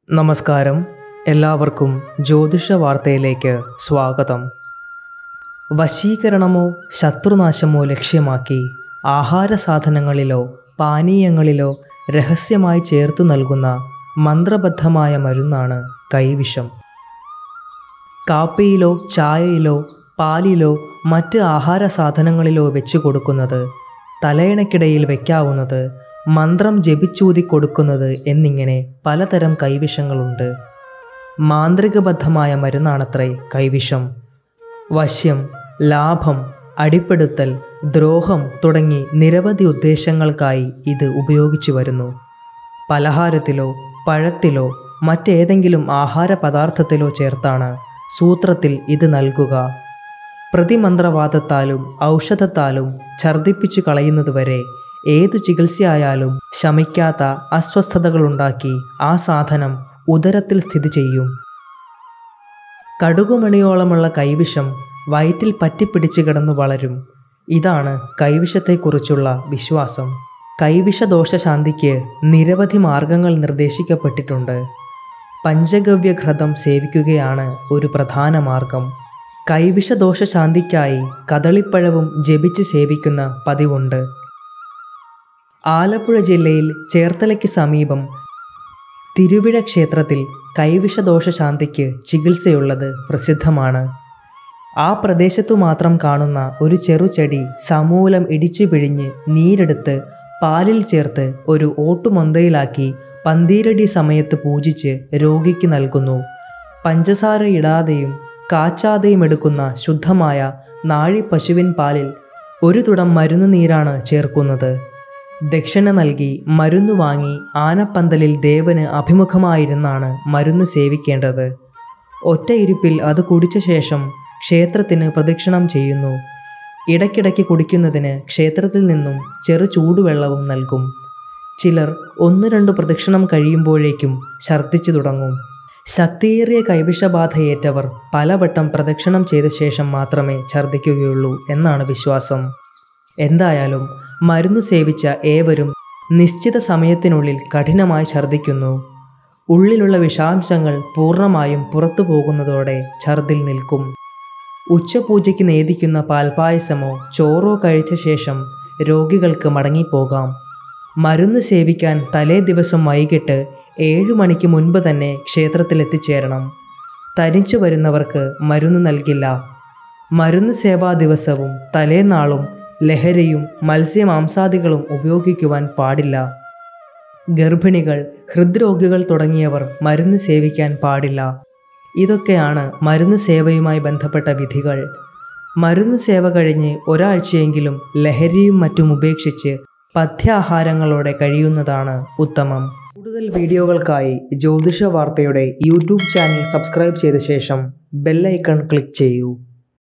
നമസ്കാരം എല്ലാവർക്കും ജ്യോതിഷ വാർത്തയിലേക്ക് സ്വാഗതം വശീകരണമോ ശത്രുനാശമോ ലക്ഷ്യമാക്കി ആഹാര സാധനങ്ങളിലോ പാനീയങ്ങളിലോ രഹസ്യമായി ചേർത്തു നൽകുന്ന മന്ത്രബദ്ധമായ മരുന്നാണ് കൈവിഷം കാപ്പിയിലോ ചായയിലോ പാലിലോ മറ്റ് ആഹാര സാധനങ്ങളിലോ വെച്ച് കൊടുക്കുന്നത് തലയിണക്കിടയിൽ വയ്ക്കാവുന്നത് മന്ത്രം ജപിച്ചൂതി കൊടുക്കുന്നത് എന്നിങ്ങനെ പലതരം കൈവിഷങ്ങളുണ്ട് മാന്ത്രികബദ്ധമായ മരുന്നാണത്രേ കൈവിഷം വശ്യം ലാഭം അടിപ്പെടുത്തൽ ദ്രോഹം തുടങ്ങി നിരവധി ഉദ്ദേശങ്ങൾക്കായി ഇത് ഉപയോഗിച്ചു വരുന്നു പലഹാരത്തിലോ പഴത്തിലോ മറ്റേതെങ്കിലും ആഹാര പദാർത്ഥത്തിലോ ചേർത്താണ് സൂത്രത്തിൽ ഇത് നൽകുക പ്രതിമന്ത്രവാദത്താലും ഔഷധത്താലും ഛർദ്ദിപ്പിച്ചു കളയുന്നതുവരെ ഏതു ചികിത്സയായാലും ശമിക്കാത്ത അസ്വസ്ഥതകളുണ്ടാക്കി ആ സാധനം ഉദരത്തിൽ സ്ഥിതി ചെയ്യും കടുകുമണിയോളമുള്ള കൈവിഷം വയറ്റിൽ പറ്റിപ്പിടിച്ച് കിടന്നു വളരും ഇതാണ് കൈവിഷത്തെക്കുറിച്ചുള്ള വിശ്വാസം കൈവിഷദോഷശാന്തിക്ക് നിരവധി മാർഗങ്ങൾ നിർദ്ദേശിക്കപ്പെട്ടിട്ടുണ്ട് പഞ്ചഗവ്യഘ്രതം സേവിക്കുകയാണ് ഒരു പ്രധാന മാർഗം കൈവിഷദോഷശാന്തിക്കായി കദളിപ്പഴവും ജപിച്ച് സേവിക്കുന്ന പതിവുണ്ട് ആലപ്പുഴ ജില്ലയിൽ ചേർത്തലയ്ക്ക് സമീപം തിരുവിഴ ക്ഷേത്രത്തിൽ കൈവിഷദോഷശാന്തിക്ക് ചികിത്സയുള്ളത് പ്രസിദ്ധമാണ് ആ പ്രദേശത്തു മാത്രം കാണുന്ന ഒരു ചെറുചെടി സമൂലം ഇടിച്ചു പിഴിഞ്ഞ് നീരെടുത്ത് പാലിൽ ചേർത്ത് ഒരു ഓട്ടുമൊന്തയിലാക്കി പന്തീരടി സമയത്ത് പൂജിച്ച് രോഗിക്ക് നൽകുന്നു പഞ്ചസാര ഇടാതെയും കാച്ചാതെയും എടുക്കുന്ന ശുദ്ധമായ നാഴി പശുവിൻ പാലിൽ ഒരു തുടം മരുന്ന് നീരാണ് ചേർക്കുന്നത് ദക്ഷിണ നൽകി മരുന്ന് വാങ്ങി ആനപ്പന്തലിൽ ദേവന് അഭിമുഖമായിരുന്നാണ് മരുന്ന് സേവിക്കേണ്ടത് ഒറ്റയിരുപ്പിൽ അത് കുടിച്ച ശേഷം ക്ഷേത്രത്തിന് പ്രദക്ഷിണം ചെയ്യുന്നു ഇടയ്ക്കിടയ്ക്ക് കുടിക്കുന്നതിന് ക്ഷേത്രത്തിൽ നിന്നും ചെറു ചൂടുവെള്ളവും നൽകും ചിലർ ഒന്ന് രണ്ട് പ്രദക്ഷിണം കഴിയുമ്പോഴേക്കും ഛർദ്ദിച്ചു തുടങ്ങും ശക്തിയേറിയ കൈവിഷബാധയേറ്റവർ പലവട്ടം പ്രദക്ഷിണം ചെയ്ത ശേഷം മാത്രമേ ഛർദ്ദിക്കുകയുള്ളൂ എന്നാണ് വിശ്വാസം എന്തായാലും മരുന്ന് സേവിച്ച ഏവരും നിശ്ചിത സമയത്തിനുള്ളിൽ കഠിനമായി ഛർദ്ദിക്കുന്നു ഉള്ളിലുള്ള വിഷാംശങ്ങൾ പൂർണ്ണമായും പുറത്തു പോകുന്നതോടെ ഛർദിൽ നിൽക്കും ഉച്ചപൂജയ്ക്ക് നേദിക്കുന്ന പാൽപായസമോ ചോറോ കഴിച്ച ശേഷം രോഗികൾക്ക് മടങ്ങിപ്പോകാം മരുന്ന് സേവിക്കാൻ തലേ ദിവസം വൈകിട്ട് ഏഴു മണിക്ക് മുൻപ് തന്നെ ക്ഷേത്രത്തിൽ എത്തിച്ചേരണം തനിച്ചു വരുന്നവർക്ക് മരുന്ന് നൽകില്ല മരുന്ന് സേവാ ദിവസവും തലേനാളും ലഹരിയും മത്സ്യമാംസാദികളും ഉപയോഗിക്കുവാൻ പാടില്ല ഗർഭിണികൾ ഹൃദ്രോഗികൾ തുടങ്ങിയവർ മരുന്ന് സേവിക്കാൻ പാടില്ല ഇതൊക്കെയാണ് മരുന്ന് സേവയുമായി ബന്ധപ്പെട്ട വിധികൾ മരുന്ന് സേവ കഴിഞ്ഞ് ഒരാഴ്ചയെങ്കിലും ലഹരിയും മറ്റും ഉപേക്ഷിച്ച് പഥ്യാഹാരങ്ങളോടെ കഴിയുന്നതാണ് ഉത്തമം കൂടുതൽ വീഡിയോകൾക്കായി ജ്യോതിഷ വാർത്തയുടെ യൂട്യൂബ് ചാനൽ സബ്സ്ക്രൈബ് ചെയ്ത ശേഷം ബെല്ലൈക്കൺ ക്ലിക്ക് ചെയ്യൂ